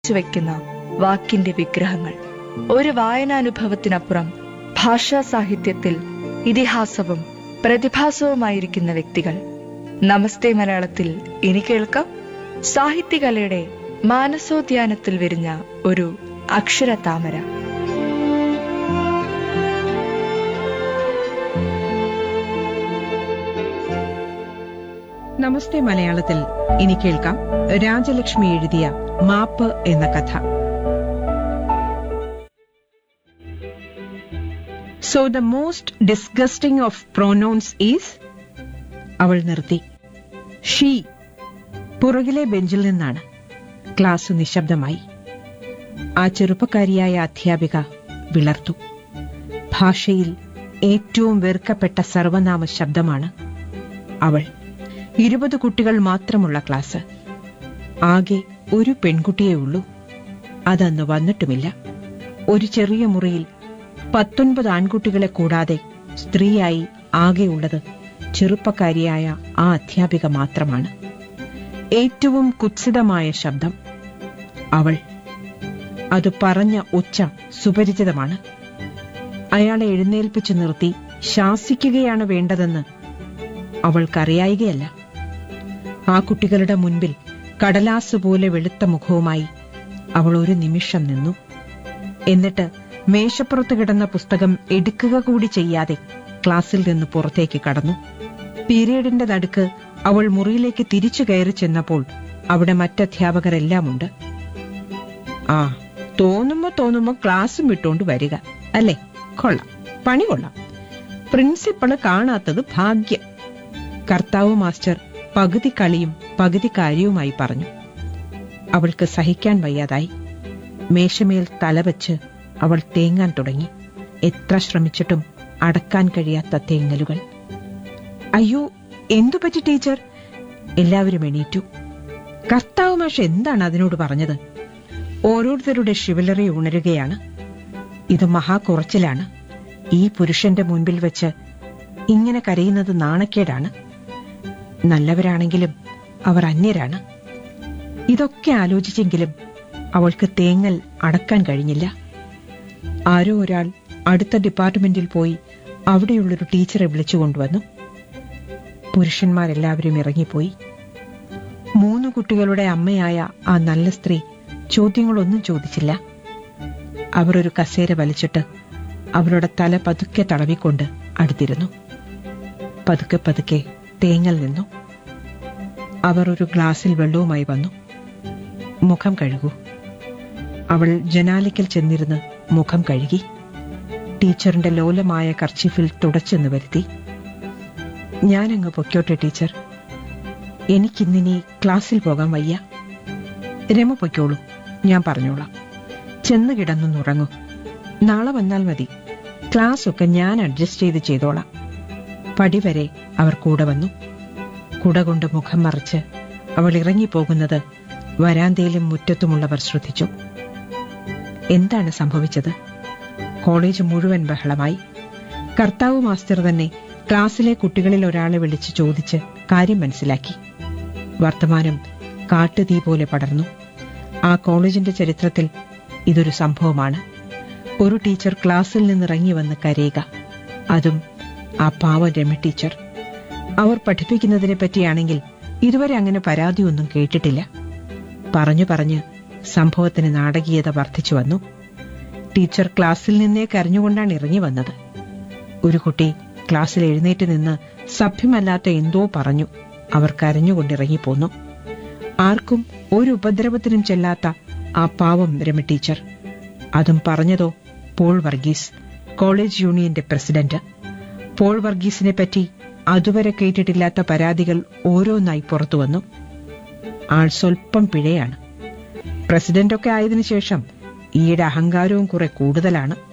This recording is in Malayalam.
വയ്ക്കുന്ന വാക്കിന്റെ വിഗ്രഹങ്ങൾ ഒരു വായനാനുഭവത്തിനപ്പുറം ഭാഷാ സാഹിത്യത്തിൽ ഇതിഹാസവും പ്രതിഭാസവുമായിരിക്കുന്ന വ്യക്തികൾ നമസ്തേ മലയാളത്തിൽ ഇനി കേൾക്കാം സാഹിത്യകലയുടെ മാനസോദ്യാനത്തിൽ വിരിഞ്ഞ ഒരു അക്ഷര താമര നമസ്തേ മലയാളത്തിൽ ഇനി കേൾക്കാം രാജലക്ഷ്മി എഴുതിയ മാപ്പ് എന്ന കഥ so the most disgusting of pronouns is അവൾ നിർത്തി ഷീ പുറകിലെ ബെഞ്ചിൽ നിന്നാണ് ക്ലാസ് നിശബ്ദമായി ആ ചെറുപ്പക്കാരിയായ അധ്യാപിക വിളർത്തു ഭാഷയിൽ ഏറ്റവും വെറുക്കപ്പെട്ട സർവനാമ ശബ്ദമാണ് അവൾ ഇരുപത് കുട്ടികൾ മാത്രമുള്ള ക്ലാസ് ആകെ ഒരു പെൺകുട്ടിയേ ഉള്ളൂ അതന്ന് വന്നിട്ടുമില്ല ഒരു ചെറിയ മുറിയിൽ പത്തൊൻപത് ആൺകുട്ടികളെ കൂടാതെ സ്ത്രീയായി ആകെയുള്ളത് ചെറുപ്പക്കാരിയായ ആ അധ്യാപിക മാത്രമാണ് ഏറ്റവും കുത്സിതമായ ശബ്ദം അവൾ അത് പറഞ്ഞ ഒച്ച സുപരിചിതമാണ് അയാളെ എഴുന്നേൽപ്പിച്ചു നിർത്തി ശാസിക്കുകയാണ് വേണ്ടതെന്ന് അവൾക്കറിയായികയല്ല ആ കുട്ടികളുടെ മുൻപിൽ കടലാസ് പോലെ വെളുത്ത മുഖവുമായി അവൾ ഒരു നിമിഷം നിന്നു എന്നിട്ട് മേശപ്പുറത്ത് കിടന്ന പുസ്തകം എടുക്കുക കൂടി ചെയ്യാതെ ക്ലാസ്സിൽ നിന്ന് പുറത്തേക്ക് കടന്നു പീരീഡിന്റെ നടുക്ക് അവൾ മുറിയിലേക്ക് തിരിച്ചു കയറി ചെന്നപ്പോൾ അവിടെ മറ്റധ്യാപകരെല്ലാം ഉണ്ട് ആ തോന്നുമ്പോ തോന്നുമ്പോ ക്ലാസ്സും വിട്ടുകൊണ്ട് വരിക അല്ലേ കൊള്ളാം പണി കൊള്ളാം പ്രിൻസിപ്പള് കാണാത്തത് ഭാഗ്യം കർത്താവ് മാസ്റ്റർ പകുതി കളിയും പകുതി കാര്യവുമായി പറഞ്ഞു അവൾക്ക് സഹിക്കാൻ വയ്യാതായി മേശമേൽ തലവെച്ച് അവൾ തേങ്ങാൻ തുടങ്ങി എത്ര ശ്രമിച്ചിട്ടും അടക്കാൻ കഴിയാത്ത തേങ്ങലുകൾ അയ്യോ എന്തു പറ്റി ടീച്ചർ എല്ലാവരും എണീറ്റു കർത്താവ് മാഷ് എന്താണ് അതിനോട് പറഞ്ഞത് ഓരോരുത്തരുടെ ഷിവലറി ഉണരുകയാണ് ഇത് മഹാകുറച്ചിലാണ് ഈ പുരുഷന്റെ മുൻപിൽ വെച്ച് ഇങ്ങനെ കരയുന്നത് നാണക്കേടാണ് നല്ലവരാണെങ്കിലും അവർ അന്യരാണ് ഇതൊക്കെ ആലോചിച്ചെങ്കിലും അവൾക്ക് തേങ്ങൽ അടക്കാൻ കഴിഞ്ഞില്ല ആരോ ഒരാൾ അടുത്ത ഡിപ്പാർട്ട്മെന്റിൽ പോയി അവിടെയുള്ളൊരു ടീച്ചറെ വിളിച്ചു കൊണ്ടുവന്നു പുരുഷന്മാരെല്ലാവരും ഇറങ്ങിപ്പോയി മൂന്ന് കുട്ടികളുടെ അമ്മയായ ആ നല്ല സ്ത്രീ ചോദ്യങ്ങളൊന്നും ചോദിച്ചില്ല അവർ ഒരു കസേര വലിച്ചിട്ട് അവരുടെ തല പതുക്കെ തടവിക്കൊണ്ട് അടുത്തിരുന്നു പതുക്കെ പതുക്കെ തേങ്ങൽ നിന്നു അവർ ഒരു ഗ്ലാസ്സിൽ വെള്ളവുമായി വന്നു മുഖം കഴുകൂ അവൾ ജനാലയ്ക്കൽ ചെന്നിരുന്ന് മുഖം കഴുകി ടീച്ചറിന്റെ ലോലമായ കർച്ചിഫിൽ തുടച്ചെന്ന് വരുത്തി ഞാനങ്ങ് പൊയ്ക്കോട്ടെ ടീച്ചർ എനിക്കിന്നിനി ക്ലാസ്സിൽ പോകാൻ വയ്യ രമ പൊയ്ക്കോളൂ ഞാൻ പറഞ്ഞോളാം ചെന്ന് കിടന്നുറങ്ങൂ നാളെ വന്നാൽ മതി ക്ലാസ് ഒക്കെ ഞാൻ അഡ്ജസ്റ്റ് ചെയ്ത് ചെയ്തോളാം പടി വരെ അവർ കൂടെ വന്നു കുട കൊണ്ട് മുഖം മറച്ച് അവൾ ഇറങ്ങിപ്പോകുന്നത് വരാന്തയിലും മുറ്റത്തുമുള്ളവർ ശ്രദ്ധിച്ചു എന്താണ് സംഭവിച്ചത് കോളേജ് മുഴുവൻ ബഹളമായി കർത്താവ് മാസ്റ്റർ തന്നെ ക്ലാസ്സിലെ കുട്ടികളിൽ ഒരാളെ വിളിച്ച് ചോദിച്ച് കാര്യം മനസ്സിലാക്കി വർത്തമാനം കാട്ടുതീ പോലെ പടർന്നു ആ കോളേജിന്റെ ചരിത്രത്തിൽ ഇതൊരു സംഭവമാണ് ഒരു ടീച്ചർ ക്ലാസ്സിൽ നിന്നിറങ്ങി വന്ന് കരയുക അതും ആ പാവ രമ ടീച്ചർ അവർ പഠിപ്പിക്കുന്നതിനെ പറ്റിയാണെങ്കിൽ ഇതുവരെ അങ്ങനെ പരാതിയൊന്നും കേട്ടിട്ടില്ല പറഞ്ഞു പറഞ്ഞ് സംഭവത്തിന് നാടകീയത വർദ്ധിച്ചു വന്നു ടീച്ചർ ക്ലാസ്സിൽ നിന്നേ കരഞ്ഞുകൊണ്ടാണ് ഇറങ്ങി വന്നത് ഒരു കുട്ടി ക്ലാസ്സിൽ എഴുന്നേറ്റ് നിന്ന് സഭ്യമല്ലാത്ത എന്തോ പറഞ്ഞു അവർ കരഞ്ഞുകൊണ്ടിറങ്ങിപ്പോന്നു ആർക്കും ഒരു ഉപദ്രവത്തിനും ചെല്ലാത്ത ആ പാവം രമ ടീച്ചർ അതും പറഞ്ഞതോ പോൾ വർഗീസ് കോളേജ് യൂണിയന്റെ പ്രസിഡന്റ് പോൾ വർഗീസിനെ പറ്റി അതുവരെ കേട്ടിട്ടില്ലാത്ത പരാതികൾ ഓരോന്നായി പുറത്തു വന്നു ആൾ സ്വൽപ്പം പിഴയാണ് പ്രസിഡന്റൊക്കെ ആയതിനു ശേഷം ഈയുടെ അഹങ്കാരവും കുറെ കൂടുതലാണ്